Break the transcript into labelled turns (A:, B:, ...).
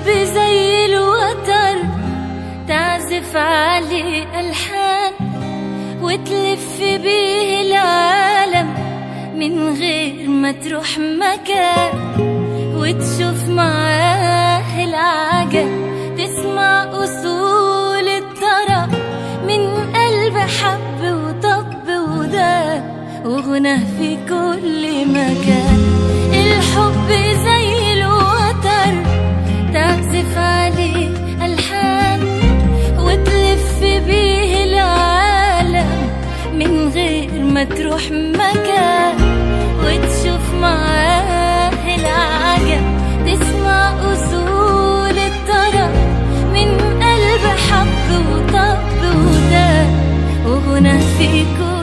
A: زي الوتر تعزف عليه ألحان وتلف بيه العالم من غير ما تروح مكان وتشوف معاه العجب تسمع أصول الطرب من قلب حب وطب وده وغنى في كل مكان الحب زي الوتر تعزف عليه ألحان وتلف بيه العالم من غير ما تروح مكان وتشوف معاه العجب تسمع أصول الطرب من قلب حب وطب وده وغنى في كل